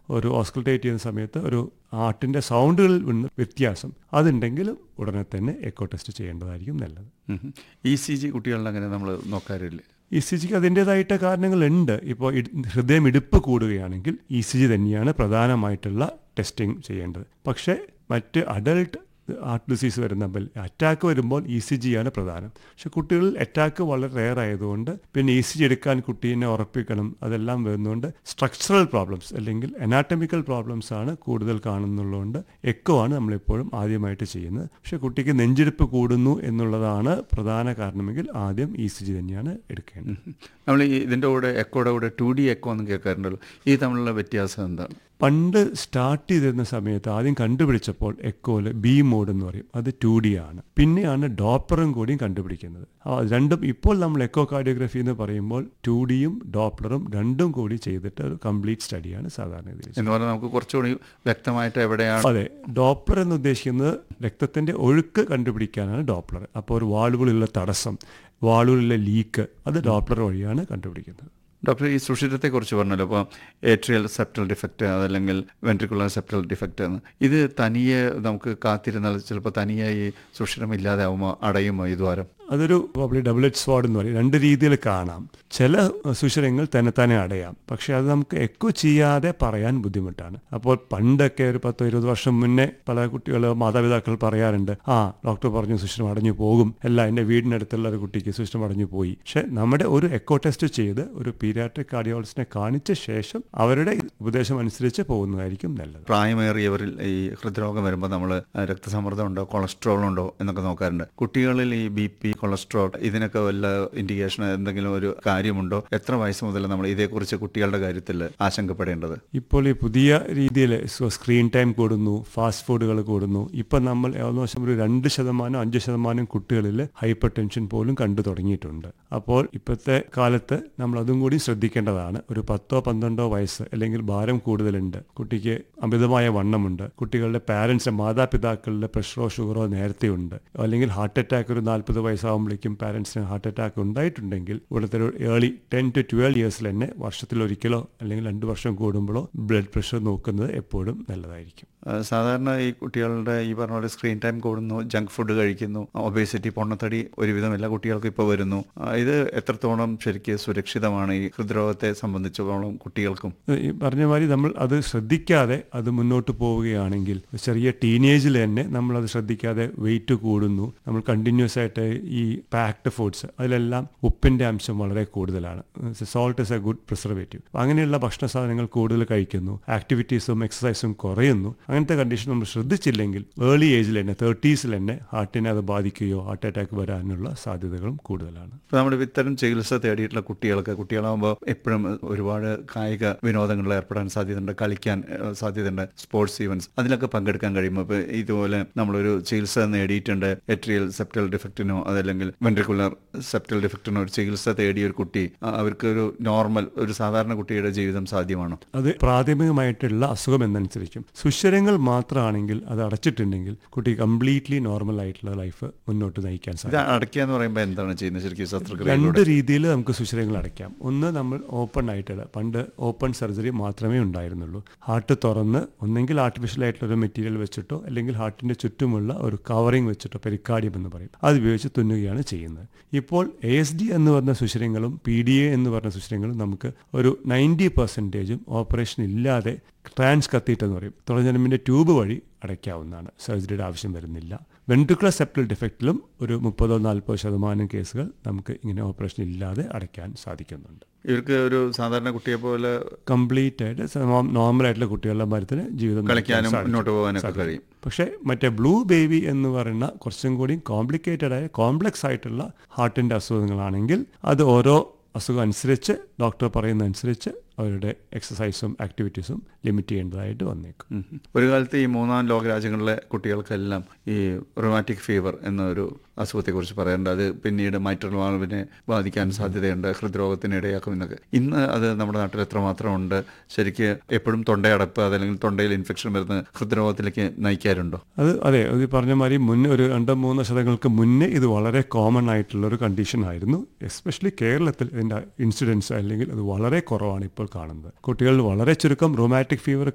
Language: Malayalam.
ഒരു ഓസ്കുൾട്ടേറ്റ് ചെയ്യുന്ന സമയത്ത് ഒരു ഹാർട്ടിൻ്റെ സൗണ്ടുകളിൽ നിന്ന് വ്യത്യാസം അതുണ്ടെങ്കിലും ഉടനെ തന്നെ എക്കോ ടെസ്റ്റ് ചെയ്യേണ്ടതായിരിക്കും നല്ലത് ഇ സി ജി കുട്ടികളിൽ അങ്ങനെ നമ്മൾ നോക്കാറില്ലേ ഇ സി ജിക്ക് അതിൻ്റേതായിട്ട് കാരണങ്ങളുണ്ട് ഇപ്പോൾ ഹൃദയം ഇടുപ്പ് കൂടുകയാണെങ്കിൽ ഇ സി ജി തന്നെയാണ് പ്രധാനമായിട്ടുള്ള ടെസ്റ്റിംഗ് ചെയ്യേണ്ടത് പക്ഷേ മറ്റ് അഡൾട്ട് ഹാർട്ട് ഡിസീസ് വരുന്ന അറ്റാക്ക് വരുമ്പോൾ ഇ സി ജി ആണ് പ്രധാനം പക്ഷെ കുട്ടികളിൽ അറ്റാക്ക് വളരെ റെയർ ആയതുകൊണ്ട് പിന്നെ ഇ സി ജി എടുക്കാൻ കുട്ടീനെ ഉറപ്പിക്കണം അതെല്ലാം വരുന്നതുകൊണ്ട് സ്ട്രക്ചറൽ പ്രോബ്ലംസ് അല്ലെങ്കിൽ അനാറ്റമിക്കൽ പ്രോബ്ലംസ് ആണ് കൂടുതൽ കാണുന്നുള്ളതുകൊണ്ട് എക്കോ ആണ് നമ്മളെപ്പോഴും ആദ്യമായിട്ട് ചെയ്യുന്നത് പക്ഷെ കുട്ടിക്ക് നെഞ്ചിടിപ്പ് കൂടുന്നു എന്നുള്ളതാണ് പ്രധാന കാരണമെങ്കിൽ ആദ്യം ഇ സി ജി തന്നെയാണ് എടുക്കേണ്ടത് നമ്മൾ ഈ ഇതിൻ്റെ കൂടെ എക്കോയുടെ കൂടെ ടു ഡി എക്കോ എന്ന് കേൾക്കാറുണ്ടല്ലോ ഈ തമ്മിലുള്ള വ്യത്യാസം എന്താണ് പണ്ട് സ്റ്റാർട്ട് ചെയ്തിരുന്ന സമയത്ത് ആദ്യം കണ്ടുപിടിച്ചപ്പോൾ എക്കോയിൽ ബി മോഡ് എന്ന് പറയും അത് ടു ഡി ആണ് പിന്നെയാണ് ഡോപ്ലറും കൂടിയും കണ്ടുപിടിക്കുന്നത് ആ രണ്ടും ഇപ്പോൾ നമ്മൾ എക്കോ കാർഡിയോഗ്രഫി എന്ന് പറയുമ്പോൾ ടു ഡിയും ഡോപ്ലറും രണ്ടും കൂടി ചെയ്തിട്ട് ഒരു കംപ്ലീറ്റ് സ്റ്റഡിയാണ് സാധാരണ ഇതിൽ എന്ന് പറഞ്ഞാൽ നമുക്ക് കുറച്ചുകൂടി വ്യക്തമായിട്ട് എവിടെയാണ് അതെ ഡോപ്ലർ എന്ന് ഉദ്ദേശിക്കുന്നത് രക്തത്തിന്റെ ഒഴുക്ക് കണ്ടുപിടിക്കാനാണ് ഡോപ്ലർ അപ്പോൾ ഒരു വാളുകളിലുള്ള തടസ്സം വാളുകളിലെ ലീക്ക് അത് ഡോപ്ലർ വഴിയാണ് കണ്ടുപിടിക്കുന്നത് ഡോക്ടർ ഈ സുഷിരത്തെക്കുറിച്ച് പറഞ്ഞല്ലോ അപ്പോൾ ഏട്രിയൽ സെപ്റ്റൽ ഡിഫക്റ്റ് അതല്ലെങ്കിൽ വെൻട്രിക്കുലർ സെപ്റ്റൽ ഡിഫക്റ്റ് എന്ന് ഇത് തനിയെ നമുക്ക് കാത്തിരുന്നാൽ ചിലപ്പോൾ തനിയെ ഈ സുഷിരം ഇല്ലാതെ ആവുമോ അടയുമോ ഈ ദ്വാരം അതൊരു പ്രോബ്ലി ഡബിൾ എച്ച് സ്വാഡ് എന്ന് പറയും രണ്ട് രീതിയിൽ കാണാം ചില സുഷിരങ്ങൾ തന്നെത്താനെ അടയാം പക്ഷെ അത് നമുക്ക് എക്കോ ചെയ്യാതെ പറയാൻ ബുദ്ധിമുട്ടാണ് അപ്പോൾ പണ്ടൊക്കെ ഒരു പത്തോ ഇരുപത് വർഷം മുന്നേ പല കുട്ടികൾ മാതാപിതാക്കൾ പറയാറുണ്ട് ആ ഡോക്ടർ പറഞ്ഞു സുഷിരം അടഞ്ഞു പോകും അല്ല എൻ്റെ വീടിനടുത്തുള്ള ഒരു കുട്ടിക്ക് സുഷിരം അടഞ്ഞു പോയി പക്ഷെ നമ്മുടെ ഒരു എക്കോ ടെസ്റ്റ് ചെയ്ത് ഒരു പീരിയാട്രിക് കാർഡിയോളജിസ്റ്റിനെ കാണിച്ച ശേഷം അവരുടെ ഉപദേശം അനുസരിച്ച് പോകുന്നതായിരിക്കും നല്ലത് പ്രായമേറിയവരിൽ ഈ ഹൃദ്രോഗം വരുമ്പോൾ നമ്മൾ രക്തസമ്മർദ്ദം ഉണ്ടോ കൊളസ്ട്രോൾ ഉണ്ടോ എന്നൊക്കെ നോക്കാറുണ്ട് കുട്ടികളിൽ ഈ ബി പി കൊളസ്ട്രോൾ ഇതിനൊക്കെ വല്ല ഇൻഡിക്കേഷൻ എന്തെങ്കിലും ഒരു കാര്യമുണ്ടോ എത്ര വയസ്സ് മുതൽ നമ്മൾ ഇതേക്കുറിച്ച് കുട്ടികളുടെ കാര്യത്തിൽ ആശങ്കപ്പെടേണ്ടത് ഇപ്പോൾ ഈ പുതിയ രീതിയിൽ സ്ക്രീൻ ടൈം കൂടുന്നു ഫാസ്റ്റ് ഫുഡുകൾ കൂടുന്നു ഇപ്പം നമ്മൾ ഏകദേശം ഒരു രണ്ട് ശതമാനം അഞ്ച് ശതമാനം കുട്ടികളിൽ ഹൈപ്പർ ടെൻഷൻ പോലും കണ്ടു തുടങ്ങിയിട്ടുണ്ട് അപ്പോൾ ഇപ്പോഴത്തെ കാലത്ത് നമ്മൾ അതും കൂടി ശ്രദ്ധിക്കേണ്ടതാണ് ഒരു പത്തോ പന്ത്രണ്ടോ വയസ്സ് അല്ലെങ്കിൽ ഭാരം കൂടുതലുണ്ട് കുട്ടിക്ക് അമിതമായ വണ്ണമുണ്ട് കുട്ടികളുടെ പാരൻസ് മാതാപിതാക്കളുടെ പ്രഷറോ ഷുഗറോ നേരത്തെ ഉണ്ട് അല്ലെങ്കിൽ ഹാർട്ട് അറ്റാക്ക് ഒരു നാൽപ്പത് വയസ്സാകുമ്പോഴേക്കും പാരൻസിന് ഹാർട്ട് അറ്റാക്ക് ഉണ്ടായിട്ടുണ്ടെങ്കിൽ ഇവിടുത്തെ ഒരു ഏർലി ടെൻ ടു ട്വൽവ് ഇയേഴ്സിൽ തന്നെ വർഷത്തിൽ ഒരിക്കലോ അല്ലെങ്കിൽ രണ്ട് വർഷം കൂടുമ്പോഴോ ബ്ലഡ് പ്രഷർ നോക്കുന്നത് എപ്പോഴും നല്ലതായിരിക്കും സാധാരണ ഈ കുട്ടികളുടെ ഈ പറഞ്ഞ പോലെ സ്ക്രീൻ ടൈം കൂടുന്നു ജങ്ക് ഫുഡ് കഴിക്കുന്നു ഒബേസിറ്റി പൊണ്ണത്തടി ഒരുവിധം എല്ലാ കുട്ടികൾക്കും ഇപ്പോൾ വരുന്നു ഇത് എത്രത്തോളം ശരിക്ക് സുരക്ഷിതമാണ് ഈ ഹൃദ്രോഗത്തെ സംബന്ധിച്ചിടത്തോളം കുട്ടികൾക്കും ഈ പറഞ്ഞ മാതിരി നമ്മൾ അത് ശ്രദ്ധിക്കാതെ അത് മുന്നോട്ട് പോവുകയാണെങ്കിൽ ചെറിയ ടീനേജിൽ തന്നെ നമ്മൾ അത് ശ്രദ്ധിക്കാതെ വെയിറ്റ് കൂടുന്നു നമ്മൾ കണ്ടിന്യൂസ് ആയിട്ട് ഈ പാക്ഡ് ഫുഡ്സ് അതിലെല്ലാം ഉപ്പിന്റെ അംശം വളരെ കൂടുതലാണ് salt is a good preservative അങ്ങനെയുള്ള ഭക്ഷണ സാധനങ്ങൾ കൂടുതൽ കഴിക്കുന്നു ആക്ടിവിറ്റീസും എക്സസൈസും കുറയുന്നു അങ്ങനത്തെ കണ്ടീഷൻ നമ്മൾ ശ്രദ്ധിച്ചില്ലെങ്കിൽ ഏർലി ഏജിൽ തന്നെ തേർട്ടീസിൽ തന്നെ ഹാർട്ടിനെ അത് ബാധിക്കുകയോ ഹാർട്ട് അറ്റാക്ക് വരാനുള്ള സാധ്യതകളും കൂടുതലാണ് ഇപ്പോൾ നമ്മൾ ഇത്തരം ചികിത്സ തേടിയിട്ടുള്ള കുട്ടികൾക്ക് കുട്ടികളാകുമ്പോൾ എപ്പോഴും ഒരുപാട് കായിക വിനോദങ്ങളിൽ ഏർപ്പെടാൻ സാധ്യതയുണ്ട് കളിക്കാൻ സാധ്യതയുണ്ട് സ്പോർട്സ് ഈവൻസ് അതിലൊക്കെ പങ്കെടുക്കാൻ കഴിയുമ്പോൾ ഇപ്പോൾ ഇതുപോലെ നമ്മളൊരു ചികിത്സ നേടിയിട്ടുണ്ട് എട്രിയൽ സെപ്റ്റൽ ഡിഫക്റ്റിനോ അതല്ലെങ്കിൽ വെൻട്രിക്കുലർ സെപ്റ്റൽ ഡിഫക്റ്റിനോ ഒരു ചികിത്സ തേടിയ ഒരു കുട്ടി അവർക്ക് ഒരു നോർമൽ ഒരു സാധാരണ കുട്ടിയുടെ ജീവിതം സാധ്യമാണോ അത് പ്രാഥമികമായിട്ടുള്ള അസുഖം എന്നനുസരിച്ചും സുശ്വരങ്ങൾ മാത്രമാണെങ്കിൽ അത് അടച്ചിട്ടുണ്ടെങ്കിൽ കുട്ടി കംപ്ലീറ്റ്ലി നോർമൽ ആയിട്ടുള്ള ലൈഫ് മുന്നോട്ട് നയിക്കാൻ ഇത് സാധിക്കും അടയ്ക്കുക എന്ന് പറയുമ്പോൾ എന്താണ് ചെയ്യുന്നത് ശരിക്കും ശസ്ത്രക്രിയ രണ്ട് രീതിയിൽ നമുക്ക് സുശ്വരങ്ങൾ അടയ്ക്കാം ഒന്ന് നമ്മൾ ഓപ്പൺ ആയിട്ടുള്ള പണ്ട് ഓപ്പൺ സർജറി മാത്രമേ ഉണ്ടായിരുന്നുള്ളൂ ഹാർട്ട് തുറന്ന് ഒന്നെങ്കിൽ ആർട്ടിഫിഷ്യൽ ആയിട്ടുള്ള ഒരു മെറ്റീരിയൽ വെച്ചിട്ടോ അല്ലെങ്കിൽ ഹാർട്ടിന്റെ ചുറ്റുമുള്ള ഒരു കവറിംഗ് വെച്ചിട്ടോ പെരിക്കാർഡിയം എന്ന് പറയും അത് ഉപയോഗിച്ച് തുന്നുകയാണ് ചെയ്യുന്നത് ഇപ്പോൾ എ എസ് ഡി എന്ന് പറഞ്ഞ സുശ്വരങ്ങളും പി ഡി എ എന്ന് പറഞ്ഞ സുശ്വരങ്ങളും നമുക്ക് ഒരു നയൻറ്റി പെർസെൻറ്റേജും ഓപ്പറേഷൻ ഇല്ലാതെ ട്രാൻസ് കത്തീറ്റ് എന്ന് പറയും തുളഞ്ഞനമ്പിൻ്റെ ട്യൂബ് വഴി അടയ്ക്കാവുന്നതാണ് സർജറിയുടെ ആവശ്യം വരുന്നില്ല വെൻട്രിക്കുലർ സെപ്റ്റൽ ഡിഫക്റ്റിലും ഒരു മുപ്പതോ നാൽപ്പതോ ശതമാനം കേസുകൾ നമുക്ക് ഇങ്ങനെ ഓപ്പറേഷൻ ഇല്ലാതെ അടയ്ക്കാൻ സാധിക്കുന്നുണ്ട് ഇവർക്ക് ഒരു സാധാരണ കുട്ടിയെ പോലെ കംപ്ലീറ്റ് ആയിട്ട് നോർമൽ ആയിട്ടുള്ള കുട്ടികളുടെ മരത്തിന് ജീവിതം കളിക്കാനും നയിക്കാൻ മുന്നോട്ട് പോകാനൊക്കെ സാധിക്കും. കഴിയും പക്ഷേ മറ്റേ ബ്ലൂ ബേബി എന്ന് പറയുന്ന കുറച്ചും കൂടി കോംപ്ലിക്കേറ്റഡ് ആയ കോംപ്ലക്സ് ആയിട്ടുള്ള ഹാർട്ടിൻ്റെ അസുഖങ്ങളാണെങ്കിൽ അത് ഓരോ അസുഖം അനുസരിച്ച് ഡോക്ടർ പറയുന്ന അനുസരിച്ച് അവരുടെ എക്സസൈസും ആക്ടിവിറ്റീസും ലിമിറ്റ് ചെയ്യേണ്ടതായിട്ട് വന്നേക്കും ഉം. ഒരു കാലത്ത് ഈ മൂന്നാം ലോക രാജ്യങ്ങളിലെ കുട്ടികൾക്കെല്ലാം ഈ റൊമാറ്റിക് ഫീവർ എന്നൊരു അസുഖത്തെക്കുറിച്ച് പറയാറുണ്ട് അത് പിന്നീട് മൈറ്റൽ വാൾവിനെ ബാധിക്കാൻ സാധ്യതയുണ്ട് ഹൃദ്രോഗത്തിന് ഇടയാക്കും എന്നൊക്കെ ഇന്ന് അത് നമ്മുടെ നാട്ടിൽ എത്രമാത്രം ഉണ്ട് ശരിക്ക് എപ്പോഴും തൊണ്ടയടപ്പ് അതല്ലെങ്കിൽ തൊണ്ടയിൽ ഇൻഫെക്ഷൻ വരുന്ന ഹൃദ്രോഗത്തിലേക്ക് നയിക്കാറുണ്ടോ അത് അതെ അത് ഈ പറഞ്ഞ മാതിരി മുന്നേ ഒരു രണ്ടോ മൂന്നോ ശതങ്ങൾക്ക് മുന്നേ ഇത് വളരെ കോമൺ ആയിട്ടുള്ള ഒരു കണ്ടീഷൻ ആയിരുന്നു എസ്പെഷ്യലി കേരളത്തിൽ ഇതിൻ്റെ ഇൻസിഡൻസ് അല്ലെങ്കിൽ അത് വളരെ കുറവാണ് ഇപ്പോൾ കാണുന്നത് കുട്ടികളിൽ വളരെ ചുരുക്കം റൊമാറ്റിക് ഫീവർ